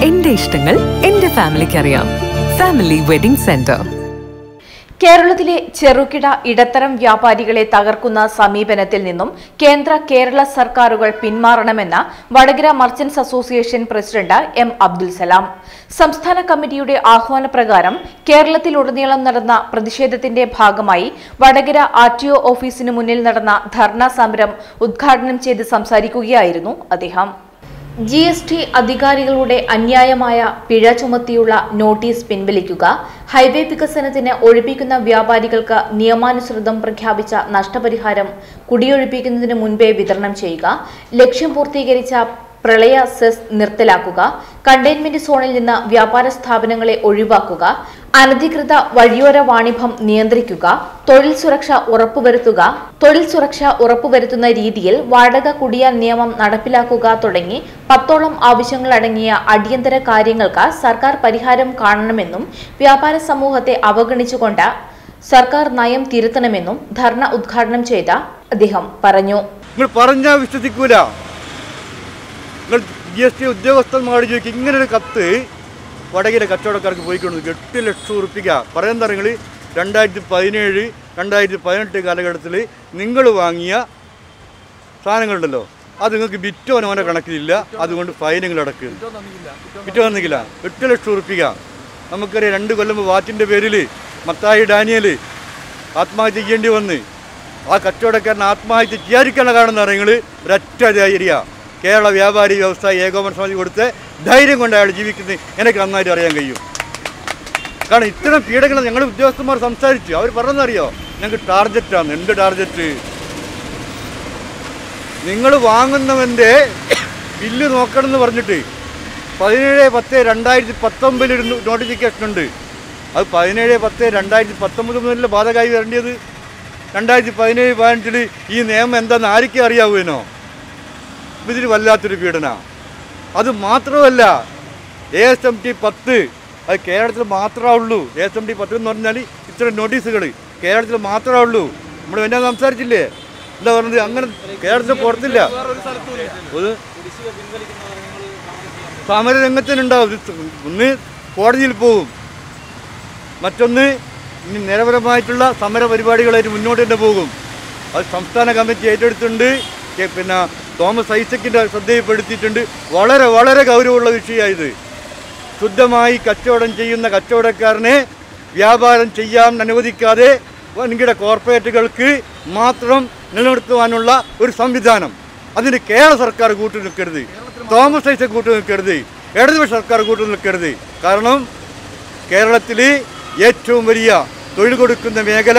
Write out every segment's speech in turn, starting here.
എന്റെ ഇഷ്ടങ്ങൾ എന്റെ ഫാമിലിക്ക് അറിയാം ഫാമിലി വെഡിംഗ് സെന്റർ കേരളത്തിലെ ചെറുകിട ഇടത്തരം വ്യാപാരികളെ തകർക്കുന്ന സമീപനത്തിൽ നിന്നും കേന്ദ്ര കേരള സർക്കാരുകൾ പിന്മാറണമെന്ന് Vadakara merchants association president M Abdul Salam സംസ്ഥാന കമ്മിറ്റിയുടെ ആഹ്വാനപ്രകാരം കേരളത്തിലുടനീളം നടന്ന പ്രതിഷേധത്തിന്റെ ഭാഗമായി വടകര ആർ ടി ഒ ഓഫീസിന് മുന്നിൽ നടന്ന ധർണാ സമരം ഉദ്ഘാടനം ചെയ്ത് സംസാരിക്കുകയായിരുന്നു അദ്ദേഹം ജി എസ് ടി അധികാരികളുടെ അന്യായമായ പിഴ ചുമത്തിയുള്ള നോട്ടീസ് പിൻവലിക്കുക ഹൈവേ വികസനത്തിന് ഒഴിപ്പിക്കുന്ന വ്യാപാരികൾക്ക് നിയമാനുസൃതം പ്രഖ്യാപിച്ച നഷ്ടപരിഹാരം കുടിയൊഴിപ്പിക്കുന്നതിന് മുൻപേ വിതരണം ചെയ്യുക ലക്ഷ്യം പൂർത്തീകരിച്ച പ്രളയ സെസ് നിർത്തലാക്കുക കണ്ടെയ്ൻമെന്റ് സോണിൽ നിന്ന് വ്യാപാര സ്ഥാപനങ്ങളെ ഒഴിവാക്കുക അനധികൃത വഴിയോര വാണിഭം നിയന്ത്രിക്കുക തൊഴിൽ സുരക്ഷ ഉറപ്പുവരുത്തുക തൊഴിൽ സുരക്ഷ ഉറപ്പുവരുത്തുന്ന രീതിയിൽ വാടക കുടിയാൻ നിയമം നടപ്പിലാക്കുക തുടങ്ങി പത്തോളം ആവശ്യങ്ങളടങ്ങിയ അടിയന്തര കാര്യങ്ങൾക്ക് സർക്കാർ പരിഹാരം കാണണമെന്നും വ്യാപാര സമൂഹത്തെ അവഗണിച്ചുകൊണ്ട് സർക്കാർ നയം തിരുത്തണമെന്നും ധർണ ഉദ്ഘാടനം ചെയ്ത അദ്ദേഹം പറഞ്ഞു നിങ്ങൾ പറഞ്ഞാൽ വിശ്വസിക്കൂല നിങ്ങൾ ജി എസ് ടി ഉദ്യോഗസ്ഥന്മാരോട് ചോദിക്കും ഇങ്ങനെ ഒരു കത്ത് വടകര കച്ചവടക്കാർക്ക് പോയിക്കൊണ്ടു എട്ട് ലക്ഷം ഉറുപ്പിക പറയുന്ന നിങ്ങൾ രണ്ടായിരത്തി പതിനേഴ് രണ്ടായിരത്തി പതിനെട്ട് കാലഘട്ടത്തിൽ നിങ്ങൾ വാങ്ങിയ സാധനങ്ങളുണ്ടല്ലോ അത് നിങ്ങൾക്ക് ബിറ്റോ ഓനെ കണക്കിലില്ല അതുകൊണ്ട് ഫൈനുകൾ അടക്കുക ബിറ്റോ തന്നിക്കില്ല എട്ട് ലക്ഷം ഉറുപ്പിക നമുക്കറിയാം രണ്ട് കൊല്ലം മുമ്പ് വാറ്റിൻ്റെ പേരിൽ മത്തായി ഡാനിയൽ ആത്മഹത്യ ചെയ്യേണ്ടി വന്ന് ആ കച്ചവടക്കാരൻ ആത്മഹത്യ ചെയ്യാതിരിക്കാനുള്ള കാരണം എന്ന് പറയുന്നത് ഒരൊറ്റ ധൈര്യ കേരള വ്യാപാരി വ്യവസായ ഏകോപന സമിതി കൊടുത്ത് ധൈര്യം കൊണ്ട് അയാൾ ജീവിക്കുന്നത് എനിക്ക് നന്നായിട്ട് അറിയാൻ കഴിയും കാരണം ഇത്തരം പീഡകൾ ഞങ്ങൾ ഉദ്യോഗസ്ഥന്മാർ സംസാരിച്ചു അവർ പറഞ്ഞതറിയോ ഞങ്ങൾക്ക് ടാർഗറ്റാണ് എന്ത് ടാർഗറ്റ് നിങ്ങൾ വാങ്ങുന്നവൻ്റെ ബില്ല് നോക്കണം എന്ന് പറഞ്ഞിട്ട് പതിനേഴ് പത്ത് രണ്ടായിരത്തി പത്തൊമ്പതിൽ നോട്ടിഫിക്കേഷൻ ഉണ്ട് അത് പതിനേഴ് പത്ത് രണ്ടായിരത്തി പത്തൊമ്പത് മുതലല്ല ബാധകമായി വരേണ്ടത് രണ്ടായിരത്തി പതിനേഴ് പതിനെട്ടിൽ ഈ നിയമം എന്താണെന്ന് ആർക്കും അറിയാവുന്നോ ഇതിൽ വല്ലാത്തൊരു പീഡന അത് മാത്രമല്ല എ എസ് എം ടി പത്ത് അത് കേരളത്തിൽ മാത്രമേ ഉള്ളൂ എ എസ് എം ടി പത്ത് എന്ന് പറഞ്ഞാൽ ഇത്തരം നോട്ടീസുകൾ കേരളത്തിൽ മാത്രമേ ഉള്ളൂ നമ്മൾ എന്നാ സംസാരിച്ചില്ലേ എന്താ പറഞ്ഞത് അങ്ങനെ കേരളത്തിൽ പുറത്തില്ല ഒരു സമരരംഗത്തിനുണ്ടാവും ഇത് ഒന്ന് കോടതിയിൽ പോകും മറ്റൊന്ന് ഇനി നിരപരമായിട്ടുള്ള സമര പരിപാടികളായിട്ട് മുന്നോട്ട് തന്നെ പോകും അത് സംസ്ഥാന കമ്മിറ്റി ഏറ്റെടുത്തിട്ടുണ്ട് കെ- പിന്നെ തോമസ് ഐസക്കിൻ്റെ ശ്രദ്ധയിൽപ്പെടുത്തിയിട്ടുണ്ട് വളരെ വളരെ ഗൗരവമുള്ള വിഷയമായത് ശുദ്ധമായി കച്ചവടം ചെയ്യുന്ന കച്ചവടക്കാരനെ വ്യാപാരം ചെയ്യാൻ അനുവദിക്കാതെ വൻകിട കോർപ്പറേറ്റുകൾക്ക് മാത്രം നിലനിർത്തുവാനുള്ള ഒരു സംവിധാനം അതിന് കേരള സർക്കാർ കൂട്ടു നിൽക്കരുത് തോമസ് ഐസക് കൂട്ടു നിൽക്കരുത് ഇടതുപക്ഷ സർക്കാർ കൂട്ടു നിൽക്കരുത് കാരണം കേരളത്തിൽ ഏറ്റവും വലിയ തൊഴിൽ കൊടുക്കുന്ന മേഖല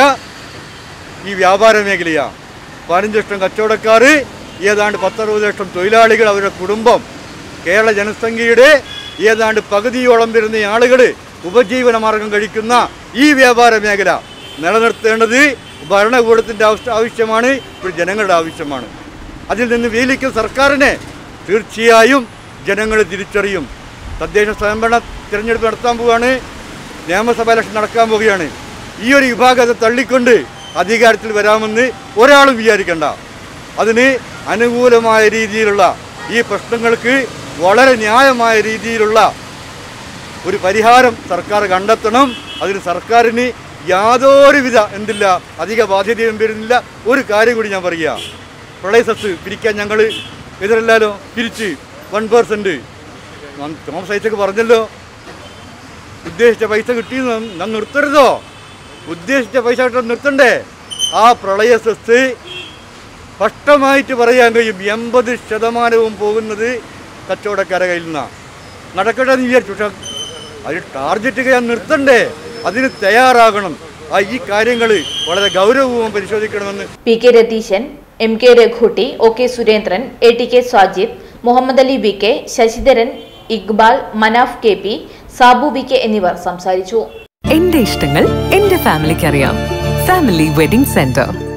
ഈ വ്യാപാര മേഖലയാണ് പതിനഞ്ച് ലക്ഷം കച്ചവടക്കാർ ഏതാണ്ട് പത്തറുപത് ലക്ഷം തൊഴിലാളികൾ അവരുടെ കുടുംബം കേരള ജനസംഖ്യയുടെ ഏതാണ്ട് പകുതിയോളം വരുന്ന ആളുകൾ ഉപജീവന മാർഗം കഴിക്കുന്ന ഈ വ്യാപാര മേഖല നിലനിർത്തേണ്ടത് ഭരണകൂടത്തിൻ്റെ ആവശ്യ ആവശ്യമാണ് ഇപ്പോൾ ജനങ്ങളുടെ ആവശ്യമാണ് അതിൽ നിന്ന് വീലിക്കുന്ന സർക്കാരിനെ തീർച്ചയായും ജനങ്ങൾ തിരിച്ചറിയും തദ്ദേശ സ്വയംഭരണ തിരഞ്ഞെടുപ്പ് നടത്താൻ പോവുകയാണ് നിയമസഭാ ഇലക്ഷൻ നടക്കാൻ പോവുകയാണ് ഈ ഒരു വിഭാഗത്തെ തള്ളിക്കൊണ്ട് അധികാരത്തിൽ വരാമെന്ന് ഒരാളും വിചാരിക്കണ്ട അതിന് അനുകൂലമായ രീതിയിലുള്ള ഈ പ്രശ്നങ്ങൾക്ക് വളരെ ന്യായമായ രീതിയിലുള്ള ഒരു പരിഹാരം സർക്കാർ കണ്ടെത്തണം അതിന് സർക്കാരിന് യാതൊരുവിധ എന്തില്ല അധിക ബാധ്യതയും വരുന്നില്ല ഒരു കാര്യം കൂടി ഞാൻ പറയുക പ്രളയ സെസ് പിരിക്കാൻ ഞങ്ങൾ എതിരല്ലാലോ പിരിച്ച് വൺ പെർസെൻറ്റ് തോമസ് ഐസക്ക് പറഞ്ഞല്ലോ ഉദ്ദേശിച്ച പൈസ കിട്ടിയെന്ന് ഞാൻ നിർത്തരുതോ ഉദ്ദേശിച്ച പൈസ കിട്ടാൻ നിർത്തണ്ടേ ആ പ്രളയ സെസ് സ്പഷ്ടമായിട്ട് പറയാൻ കഴിയും എൺപത് ശതമാനവും പോകുന്നത് കച്ചവടക്കാരെ കയ്യിൽ നിന്നാണ് നടക്കട്ടെ എന്ന് വിചാരിച്ചു പക്ഷെ അതിന് ടാർഗറ്റ് ചെയ്യാൻ നിർത്തണ്ടേ അതിന് തയ്യാറാകണം ആ ഈ കാര്യങ്ങൾ വളരെ ഗൗരവവും പരിശോധിക്കണമെന്ന് P K Ratheesan M K Raghutty O K Surendran A T K Sajid Muhammad Ali V K Sasidharan Iqbal Manaf K P Sabu V K എന്നിവർ സംസാരിച്ചു എന്റെ ഇഷ്ടങ്ങൾ എന്റെ ഫാമിലിക്ക് അറിയാം ഫാമിലി വെഡിംഗ് സെന്റർ